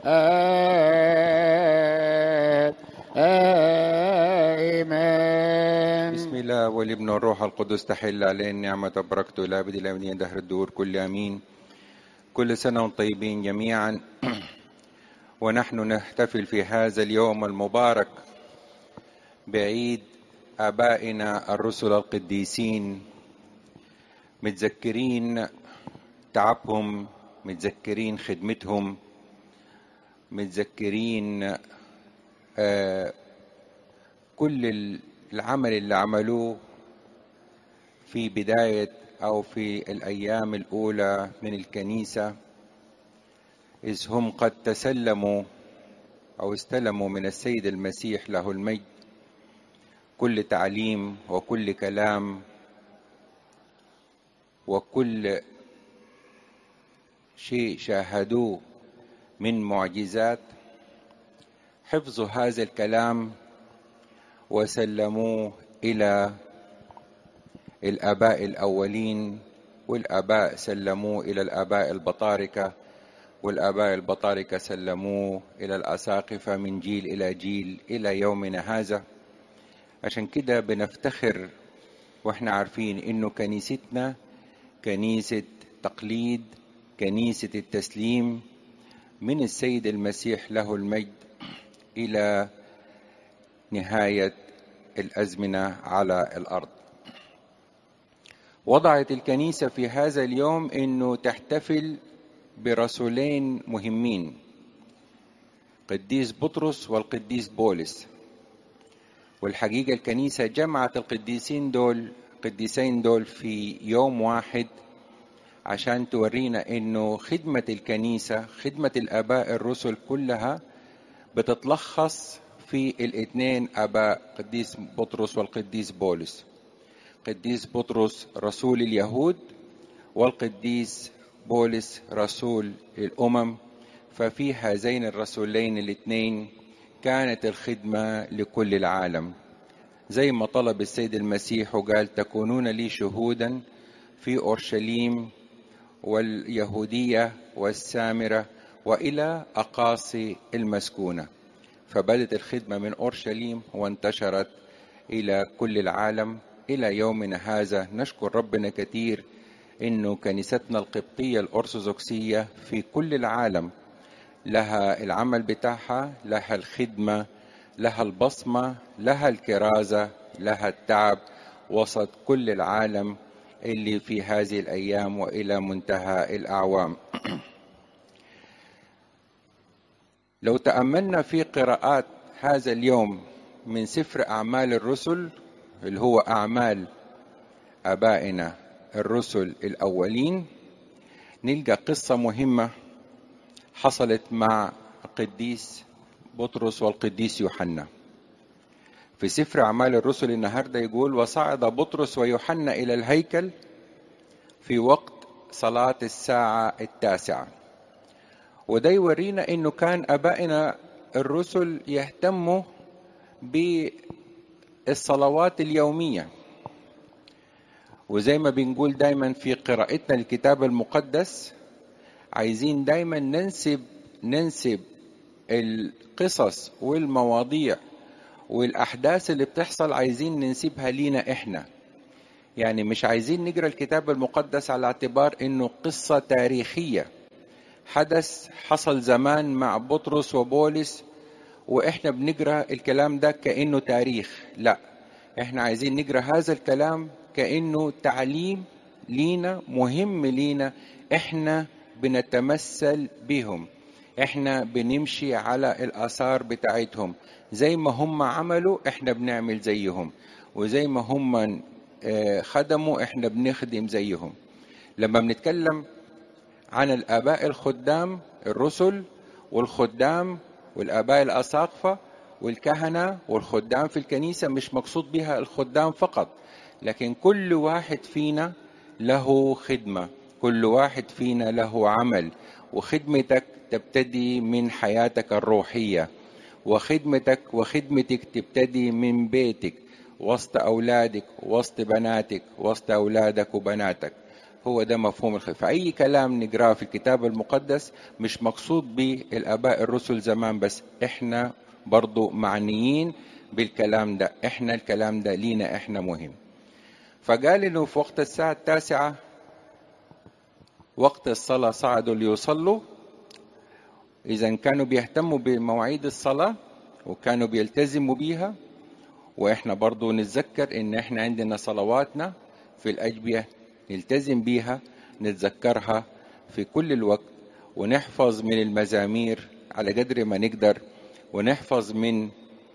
آمين بسم الله والابن والروح القدس تحل علينا النعمة وبركته إلى أبد الأبدين دهر الدور كل أمين كل سنة وانتم طيبين جميعا ونحن نحتفل في هذا اليوم المبارك بعيد آبائنا الرسل القديسين متذكرين تعبهم متذكرين خدمتهم متذكرين آه كل العمل اللي عملوه في بداية أو في الأيام الأولى من الكنيسة إذ هم قد تسلموا أو استلموا من السيد المسيح له المجد كل تعليم وكل كلام وكل شيء شاهدوه من معجزات حفظوا هذا الكلام وسلموه الى الاباء الاولين والاباء سلموه الى الاباء البطاركه والاباء البطاركه سلموه الى الاساقفه من جيل الى جيل الى يومنا هذا عشان كده بنفتخر واحنا عارفين انه كنيستنا كنيسه تقليد كنيسه التسليم من السيد المسيح له المجد الى نهايه الازمنه على الارض وضعت الكنيسه في هذا اليوم انه تحتفل برسولين مهمين قديس بطرس والقديس بولس والحقيقه الكنيسه جمعت القديسين دول القديسين دول في يوم واحد عشان تورينا انه خدمه الكنيسه خدمه الاباء الرسل كلها بتتلخص في الاثنين اباء قديس بطرس والقديس بولس قديس بطرس رسول اليهود والقديس بولس رسول الامم ففي هذين الرسولين الاثنين كانت الخدمه لكل العالم زي ما طلب السيد المسيح وقال تكونون لي شهودا في اورشليم واليهوديه والسامره والى اقاصي المسكونه فبدت الخدمه من اورشليم وانتشرت الى كل العالم الى يومنا هذا نشكر ربنا كثير انه كنيستنا القبطيه الارثوذكسيه في كل العالم لها العمل بتاعها لها الخدمه لها البصمه لها الكرازه لها التعب وسط كل العالم اللي في هذه الايام والى منتهى الاعوام لو تاملنا في قراءات هذا اليوم من سفر اعمال الرسل اللي هو اعمال ابائنا الرسل الاولين نلقى قصه مهمه حصلت مع القديس بطرس والقديس يوحنا في سفر اعمال الرسل النهارده يقول وصعد بطرس ويوحنا الى الهيكل في وقت صلاه الساعه التاسعه وده يورينا انه كان ابائنا الرسل يهتموا بالصلوات اليوميه وزي ما بنقول دايما في قراءتنا للكتاب المقدس عايزين دايما ننسب ننسب القصص والمواضيع والاحداث اللي بتحصل عايزين ننسبها لينا احنا يعني مش عايزين نقرا الكتاب المقدس على اعتبار انه قصه تاريخيه حدث حصل زمان مع بطرس وبولس واحنا بنقرا الكلام ده كانه تاريخ لا احنا عايزين نقرا هذا الكلام كانه تعليم لينا مهم لينا احنا بنتمثل بهم احنا بنمشي على الاثار بتاعتهم زي ما هم عملوا احنا بنعمل زيهم وزي ما هم خدموا احنا بنخدم زيهم لما بنتكلم عن الاباء الخدام الرسل والخدام والاباء الاساقفه والكهنه والخدام في الكنيسه مش مقصود بها الخدام فقط لكن كل واحد فينا له خدمه كل واحد فينا له عمل وخدمتك تبتدي من حياتك الروحيه وخدمتك وخدمتك تبتدي من بيتك وسط اولادك وسط بناتك وسط اولادك وبناتك هو ده مفهوم الخير فأي كلام نقراه في الكتاب المقدس مش مقصود بالآباء الرسل زمان بس إحنا برضو معنيين بالكلام ده إحنا الكلام ده لينا إحنا مهم فقال إنه في وقت الساعة التاسعة وقت الصلاة صعدوا ليصلوا إذا كانوا بيهتموا بمواعيد الصلاة وكانوا بيلتزموا بيها وإحنا برضو نتذكر إن إحنا عندنا صلواتنا في الأجبية نلتزم بيها نتذكرها في كل الوقت ونحفظ من المزامير على قدر ما نقدر ونحفظ من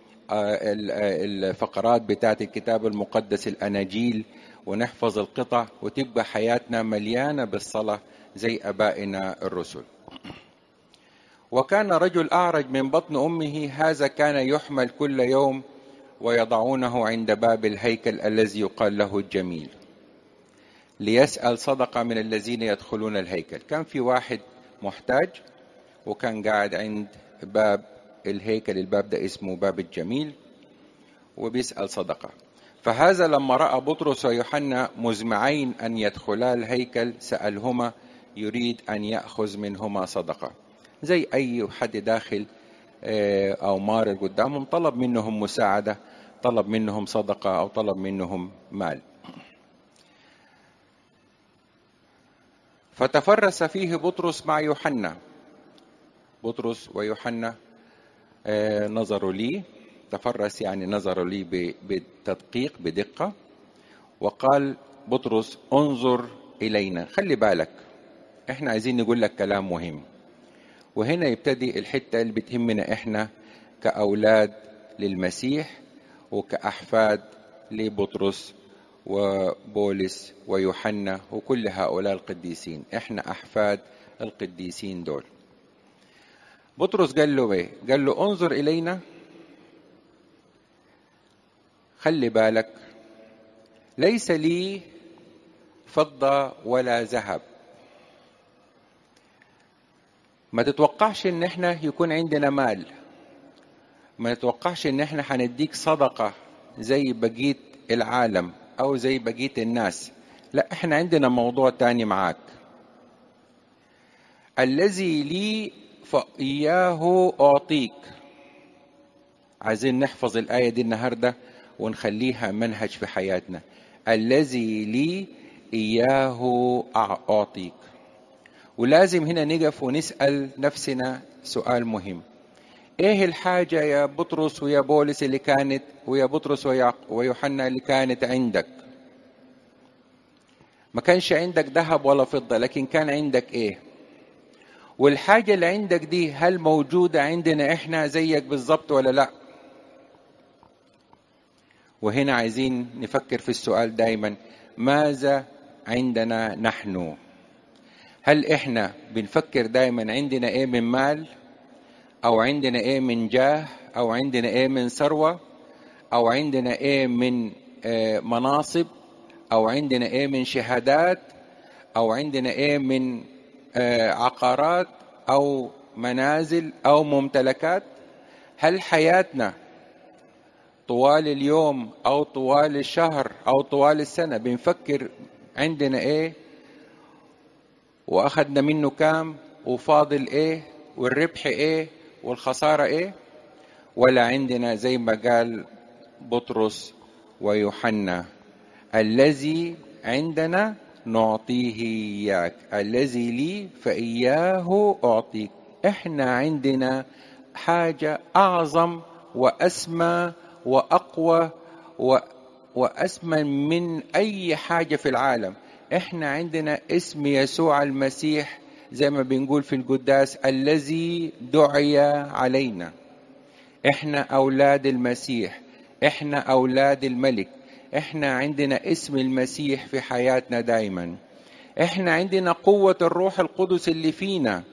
الفقرات بتاعت الكتاب المقدس الأناجيل ونحفظ القطع وتبقى حياتنا مليانة بالصلاة زي أبائنا الرسل وكان رجل أعرج من بطن أمه هذا كان يحمل كل يوم ويضعونه عند باب الهيكل الذي يقال له الجميل ليسأل صدقة من الذين يدخلون الهيكل كان في واحد محتاج وكان قاعد عند باب الهيكل الباب ده اسمه باب الجميل وبيسأل صدقة فهذا لما رأى بطرس ويوحنا مزمعين أن يدخلا الهيكل سألهما يريد أن يأخذ منهما صدقة زي أي حد داخل أو مار قدامهم طلب منهم مساعدة طلب منهم صدقة أو طلب منهم مال فتفرس فيه بطرس مع يوحنا بطرس ويوحنا نظروا لي تفرس يعني نظروا لي بتدقيق بدقة وقال بطرس انظر إلينا خلي بالك احنا عايزين نقول لك كلام مهم وهنا يبتدي الحتة اللي بتهمنا احنا كأولاد للمسيح وكأحفاد لبطرس وبولس ويوحنا وكل هؤلاء القديسين احنا أحفاد القديسين دول بطرس قال له ايه قال له انظر إلينا خلي بالك ليس لي فضة ولا ذهب ما تتوقعش ان احنا يكون عندنا مال ما تتوقعش ان احنا هنديك صدقة زي بقية العالم او زي بقية الناس لا احنا عندنا موضوع تاني معاك الذي لي فإياه أعطيك عايزين نحفظ الآية دي النهاردة ونخليها منهج في حياتنا الذي لي إياه أعطيك ولازم هنا نقف ونسأل نفسنا سؤال مهم ايه الحاجة يا بطرس ويا بولس اللي كانت ويا بطرس ويوحنا اللي كانت عندك ما كانش عندك ذهب ولا فضة لكن كان عندك ايه والحاجة اللي عندك دي هل موجودة عندنا احنا زيك بالظبط ولا لا وهنا عايزين نفكر في السؤال دايما ماذا عندنا نحن هل احنا بنفكر دايما عندنا ايه من مال او عندنا ايه من جاه او عندنا ايه من ثروه او عندنا ايه من مناصب او عندنا ايه من شهادات او عندنا ايه من عقارات او منازل او ممتلكات هل حياتنا طوال اليوم او طوال الشهر او طوال السنه بنفكر عندنا ايه واخدنا منه كام وفاضل ايه والربح ايه والخساره ايه ولا عندنا زي ما قال بطرس ويوحنا الذي عندنا نعطيه اياك الذي لي فاياه اعطيك احنا عندنا حاجه اعظم واسمى واقوى و واسمى من اي حاجه في العالم احنا عندنا اسم يسوع المسيح زي ما بنقول في القداس الذي دعي علينا احنا اولاد المسيح احنا اولاد الملك احنا عندنا اسم المسيح في حياتنا دايما احنا عندنا قوة الروح القدس اللي فينا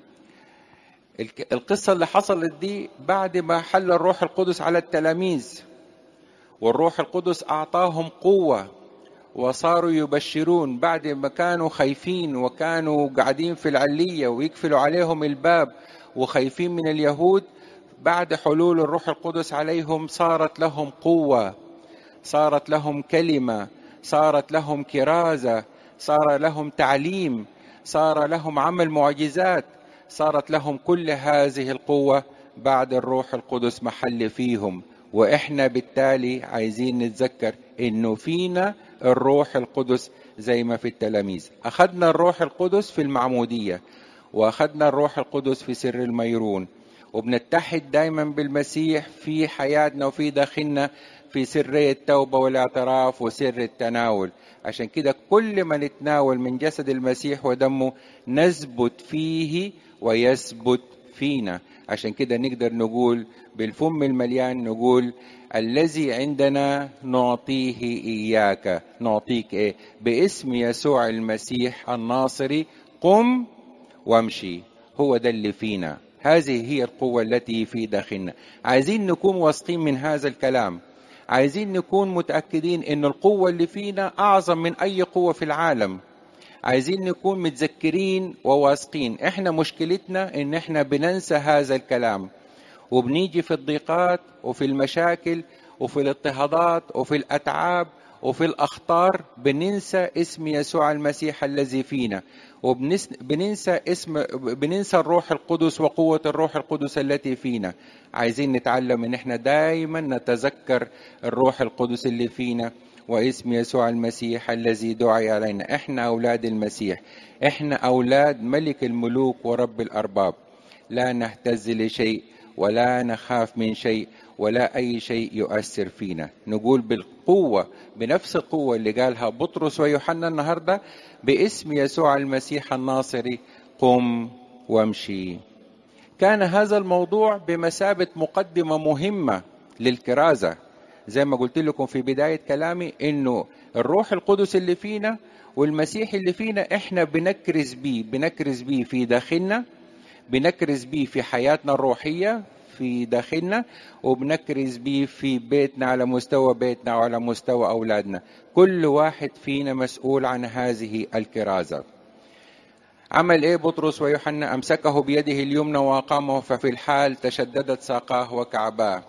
القصة اللي حصلت دي بعد ما حل الروح القدس على التلاميذ والروح القدس أعطاهم قوة وصاروا يبشرون بعد ما كانوا خايفين وكانوا قاعدين في العلية ويقفلوا عليهم الباب وخايفين من اليهود بعد حلول الروح القدس عليهم صارت لهم قوة صارت لهم كلمة صارت لهم كرازة صار لهم تعليم صار لهم عمل معجزات صارت لهم كل هذه القوة بعد الروح القدس محل فيهم واحنا بالتالي عايزين نتذكر انه فينا الروح القدس زي ما في التلاميذ اخذنا الروح القدس في المعمودية واخذنا الروح القدس في سر الميرون وبنتحد دايما بالمسيح في حياتنا وفي داخلنا في سرية التوبة والاعتراف وسر التناول عشان كده كل ما نتناول من جسد المسيح ودمه نثبت فيه ويثبت فينا عشان كده نقدر نقول بالفم المليان نقول الذي عندنا نعطيه إياك نعطيك إيه باسم يسوع المسيح الناصري قم وامشي هو ده اللي فينا هذه هي القوة التي في داخلنا عايزين نكون واثقين من هذا الكلام عايزين نكون متأكدين ان القوة اللي فينا اعظم من اي قوة في العالم عايزين نكون متذكرين وواثقين احنا مشكلتنا ان احنا بننسى هذا الكلام وبنيجي في الضيقات وفي المشاكل وفي الاضطهادات وفي الاتعاب وفي الاخطار بننسى اسم يسوع المسيح الذي فينا وبننسى اسم بننسى الروح القدس وقوة الروح القدس التي فينا عايزين نتعلم ان احنا دايما نتذكر الروح القدس اللي فينا واسم يسوع المسيح الذي دعي علينا احنا اولاد المسيح احنا اولاد ملك الملوك ورب الارباب لا نهتز لشيء ولا نخاف من شيء ولا اي شيء يؤثر فينا نقول بالقوه بنفس القوه اللي قالها بطرس ويوحنا النهارده باسم يسوع المسيح الناصري قم وامشي كان هذا الموضوع بمثابه مقدمه مهمه للكرازه زي ما قلت لكم في بدايه كلامي انه الروح القدس اللي فينا والمسيح اللي فينا احنا بنكرز بيه بنكرز بيه في داخلنا بنكرز بيه في حياتنا الروحيه في داخلنا وبنكرز بيه في بيتنا على مستوى بيتنا وعلى مستوى أولادنا كل واحد فينا مسؤول عن هذه الكرازة عمل ايه بطرس ويوحنا امسكه بيده اليمنى واقامه ففي الحال تشددت ساقاه وكعباه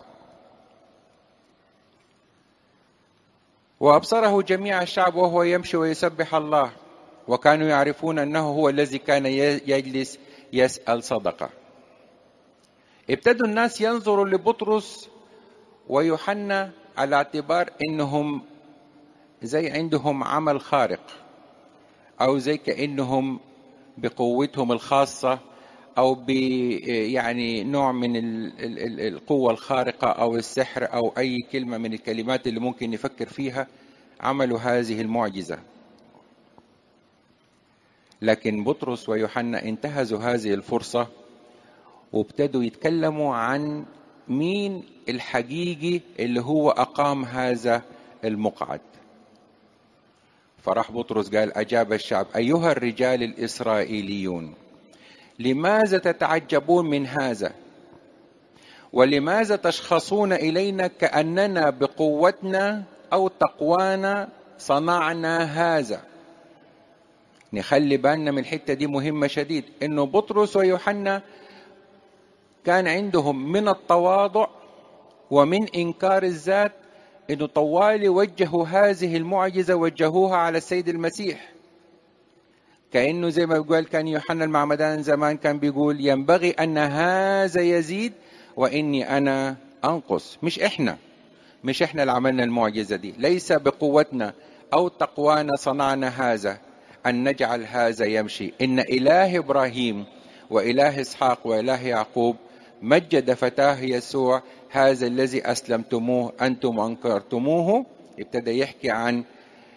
وابصره جميع الشعب وهو يمشي ويسبح الله وكانوا يعرفون انه هو الذي كان يجلس يسال صدقه ابتدوا الناس ينظروا لبطرس ويوحنا على اعتبار انهم زي عندهم عمل خارق او زي كانهم بقوتهم الخاصه او ب يعني نوع من القوه الخارقه او السحر او اي كلمه من الكلمات اللي ممكن نفكر فيها عملوا هذه المعجزه لكن بطرس ويوحنا انتهزوا هذه الفرصه وابتدوا يتكلموا عن مين الحقيقي اللي هو أقام هذا المقعد فراح بطرس قال أجاب الشعب أيها الرجال الإسرائيليون لماذا تتعجبون من هذا ولماذا تشخصون إلينا كأننا بقوتنا أو تقوانا صنعنا هذا نخلي بالنا من الحتة دي مهمة شديد إنه بطرس ويوحنا كان عندهم من التواضع ومن انكار الذات انه طوال وجهوا هذه المعجزه وجهوها على السيد المسيح كانه زي ما بيقول كان يوحنا المعمدان زمان كان بيقول ينبغي ان هذا يزيد واني انا انقص مش احنا مش احنا اللي عملنا المعجزه دي ليس بقوتنا او تقوانا صنعنا هذا ان نجعل هذا يمشي ان اله ابراهيم واله اسحاق واله يعقوب مجد فتاه يسوع هذا الذي اسلمتموه انتم انكرتموه ابتدى يحكي عن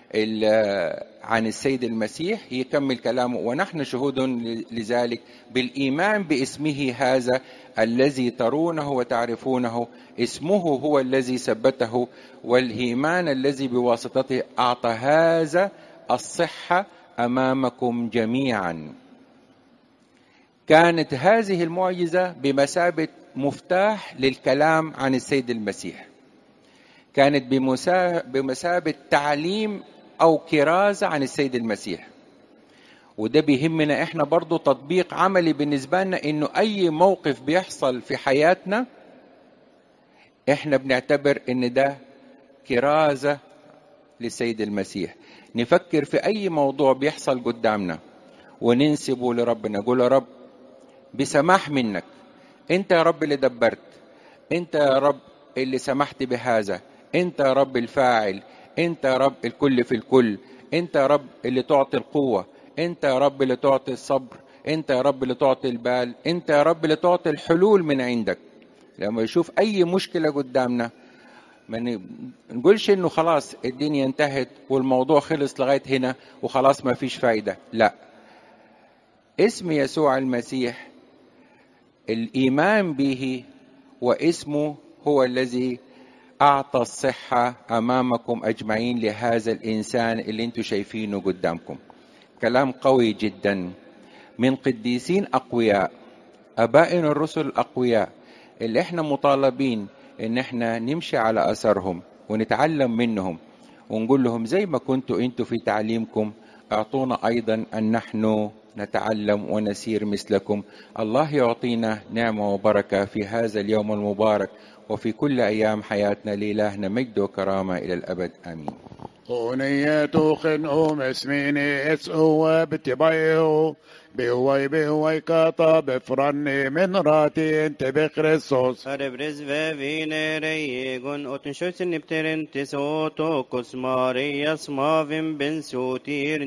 عن السيد المسيح يكمل كلامه ونحن شهود لذلك بالايمان باسمه هذا الذي ترونه وتعرفونه اسمه هو الذي ثبته والايمان الذي بواسطته اعطى هذا الصحه امامكم جميعا كانت هذه المعجزة بمثابة مفتاح للكلام عن السيد المسيح كانت بمثابة تعليم أو كرازة عن السيد المسيح وده بيهمنا احنا برضو تطبيق عملي بالنسبة لنا انه اي موقف بيحصل في حياتنا احنا بنعتبر ان ده كرازة للسيد المسيح نفكر في أي موضوع بيحصل قدامنا وننسبه لربنا نقول يا رب بسماح منك انت يا رب اللي دبرت انت يا رب اللي سمحت بهذا انت يا رب الفاعل انت يا رب الكل في الكل انت يا رب اللي تعطي القوة انت يا رب اللي تعطي الصبر انت يا رب اللي تعطي البال انت يا رب اللي تعطي الحلول من عندك لما يشوف اي مشكلة قدامنا ما نقولش انه خلاص الدنيا انتهت والموضوع خلص لغاية هنا وخلاص ما فيش فايدة لا اسم يسوع المسيح الايمان به واسمه هو الذي اعطى الصحه امامكم اجمعين لهذا الانسان اللي انتم شايفينه قدامكم كلام قوي جدا من قديسين اقوياء ابائنا الرسل الاقوياء اللي احنا مطالبين ان احنا نمشي على اثرهم ونتعلم منهم ونقول لهم زي ما كنتوا انتوا في تعليمكم اعطونا ايضا ان نحن نتعلم ونسير مثلكم الله يعطينا نعمه وبركه في هذا اليوم المبارك وفي كل ايام حياتنا لالهنا مجد وكرامه الى الابد امين أغنية خنهم اسميني اسئو بتبايو بهوي بهوي كاتا بفرني من راتي انت بخريستوس Förebres vävine rejegon och den skötsen nipteren till så tokos Marias mavim ben sotir